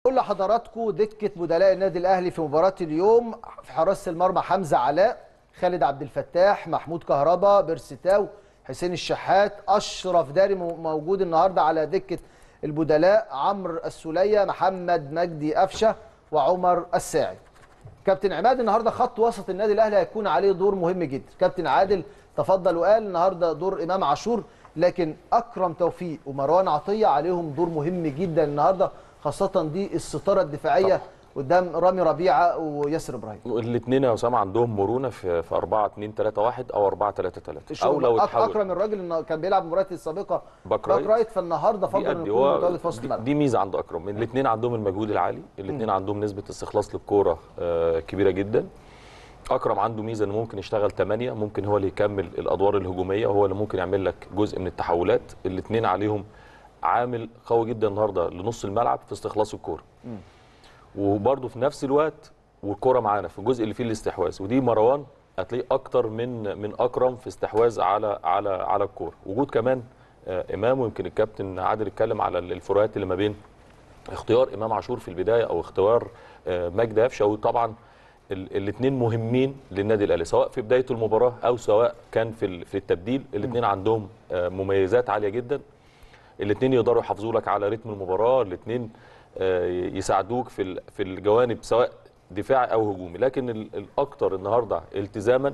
كل حضراتكم دكه بدلاء النادي الاهلي في مباراه اليوم في حراسه المرمى حمزه علاء خالد عبد الفتاح محمود كهربا بيرستاو حسين الشحات اشرف داري موجود النهارده على دكه البدلاء عمرو السوليه محمد مجدي قفشه وعمر الساعي كابتن عماد النهارده خط وسط النادي الاهلي هيكون عليه دور مهم جدا كابتن عادل تفضل وقال النهارده دور امام عاشور لكن اكرم توفيق ومروان عطيه عليهم دور مهم جدا النهارده خاصه دي الستاره الدفاعيه قدام رامي ربيعه وياسر ابراهيم الاثنين يا اسامه عندهم مرونه في في 4 2 3 1 او 4 3 3 او لو أك- اتحول اكرم الراجل انه كان بيلعب المباريات السابقه باك باك رايت. رايت فالنهارده فضل انه بيأدي يكون هو متواجد في وسط دي, الملعب دي ميزه عند اكرم الاثنين عندهم المجهود العالي الاثنين عندهم نسبه استخلاص للكوره آه، كبيره جدا اكرم عنده ميزه انه ممكن يشتغل 8 ممكن هو اللي يكمل الادوار الهجوميه وهو اللي ممكن يعمل لك جزء من التحولات الاثنين عليهم عامل قوي جدا النهارده لنص الملعب في استخلاص الكوره وبرده في نفس الوقت والكوره معانا في الجزء اللي فيه الاستحواذ ودي مروان هتلاقيه اكتر من من اكرم في استحواذ على على على الكوره وجود كمان آه، امام ويمكن الكابتن عادل اتكلم على الفروقات اللي ما بين اختيار امام عاشور في البدايه او اختيار آه، مجدي قفشه وطبعا الاثنين مهمين للنادي الاهلي سواء في بدايه المباراه او سواء كان في ال- في التبديل الاثنين عندهم آه، مميزات عاليه جدا الاثنين يقدروا يحافظوا لك على رتم المباراه الاثنين يساعدوك في ال- في الجوانب سواء دفاعي او هجومي لكن ال- الاكثر النهارده التزاما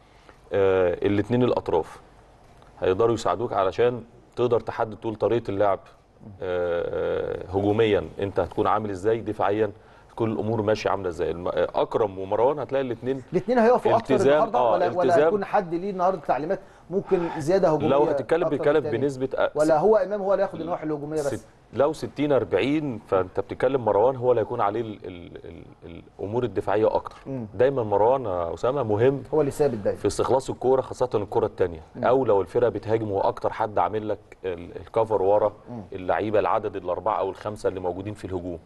الاثنين الاطراف هيقدروا يساعدوك علشان تقدر تحدد طول طريقه اللعب آه، هجوميا انت هتكون عامل ازاي دفاعيا كل الامور ماشيه عامله ازاي الم- آه، اكرم ومروان هتلاقي الاثنين الاثنين هيقفوا اكتر التزام، النهارده آه، ولا ولا التزام. هيكون حد ليه النهارده تعليمات ممكن زياده هجوميه لو هتتكلم أكتر من بيتكلم التاني؟ بنسبه آه، ولا هو امام هو اللي ياخد النواحي الهجوميه بس ست لو 60 40 فانت بتتكلم مروان هو اللي هيكون عليه ال ال ال الامور الدفاعيه اكتر دايما مروان يا اسامه مهم هو اللي ثابت دايما في استخلاص الكوره خاصه الكره الثانيه او لو الفرقه بتهاجم هو اكتر حد عامل لك ال- الكفر ورا اللعيبه العدد الاربعه او الخمسه اللي موجودين في الهجوم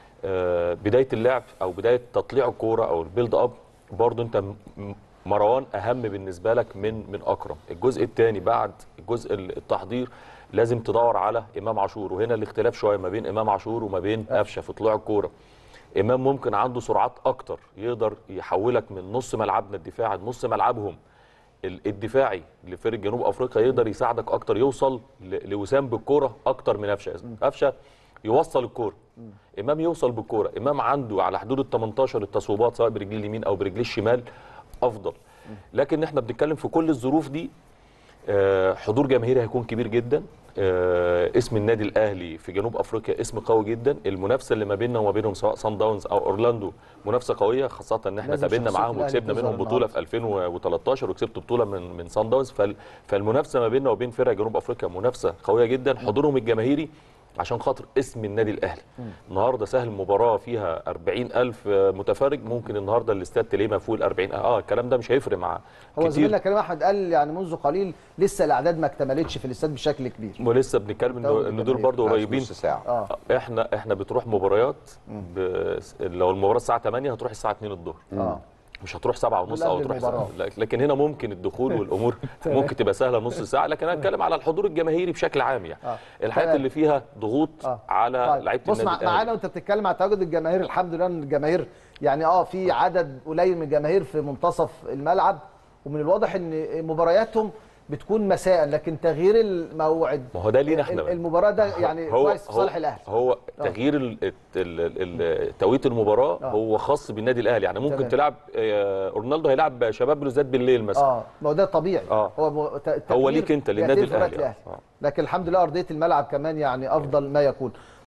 آه، بدايه اللعب او بدايه تطليع الكوره او البيلد اب برضو انت م- م- مروان اهم بالنسبه لك من من اكرم الجزء الثاني بعد الجزء التحضير لازم تدور على امام عاشور وهنا الاختلاف شويه ما بين امام عاشور وما بين قفشه في طلوع الكوره امام ممكن عنده سرعات اكتر يقدر يحولك من نص ملعبنا الدفاعي لنص ملعبهم ال- الدفاعي لفريق جنوب افريقيا يقدر يساعدك اكتر يوصل ل- لوسام بالكوره اكتر من قفشه قفشه يوصل الكوره امام يوصل بالكوره امام عنده على حدود ال 18 التصويبات سواء برجليه اليمين او برجليه الشمال افضل لكن احنا بنتكلم في كل الظروف دي آه، حضور جماهيري هيكون كبير جدا آه، اسم النادي الاهلي في جنوب افريقيا اسم قوي جدا المنافسه اللي ما بيننا وما بينهم سواء سان داونز او اورلاندو منافسه قويه خاصه ان احنا لازم تقابلنا شخصية معاهم الأهلي وكسبنا تظهر منهم بطوله في 2013 وكسبت بطوله من من سان داونز فال- فالمنافسه ما بيننا وبين فرق جنوب افريقيا منافسه قويه جدا حضورهم الجماهيري عشان خاطر اسم النادي الاهلي النهارده سهل مباراه فيها 40000 متفرج ممكن النهارده الاستاد تلاقيه مفول 40 اه الكلام ده مش هيفرق مع هو زميلنا كريم احمد قال يعني منذ قليل لسه الاعداد ما اكتملتش في الاستاد بشكل كبير ولسه بنتكلم انه إن دول برضه قريبين نص ساعه اه احنا احنا بتروح مباريات ب... لو المباراه الساعه 8 هتروح الساعه 2 الظهر اه مش هتروح 7 ونص دول او قبل تروح المباراة. ساعة. لكن هنا ممكن الدخول والامور ممكن تبقى سهله نص ساعه لكن انا بتكلم على الحضور الجماهيري بشكل عام يعني آه. الحاجات تمام. اللي فيها ضغوط آه. على طيب. لعيبه بص النادي مع- معانا الاهلي وانت بتتكلم على تواجد الجماهير الحمد لله ان الجماهير يعني اه في عدد قليل من الجماهير في منتصف الملعب ومن الواضح ان مبارياتهم بتكون مساء لكن تغيير الموعد ما هو ده لينا احنا بقى. المباراه ده يعني كويس في صالح الاهلي هو تغيير ال- ال- ال- ال- توقيت المباراه آه. هو خاص بالنادي الاهلي يعني ممكن تمام. تلعب آه، رونالدو هيلعب شباب بلوزداد بالليل مثلا اه ما هو ده طبيعي آه. هو م- ت- هو التغيير ليك انت للنادي يأتي في وقت الاهلي آه. آه. لكن الحمد لله ارضيه الملعب كمان يعني افضل ما يكون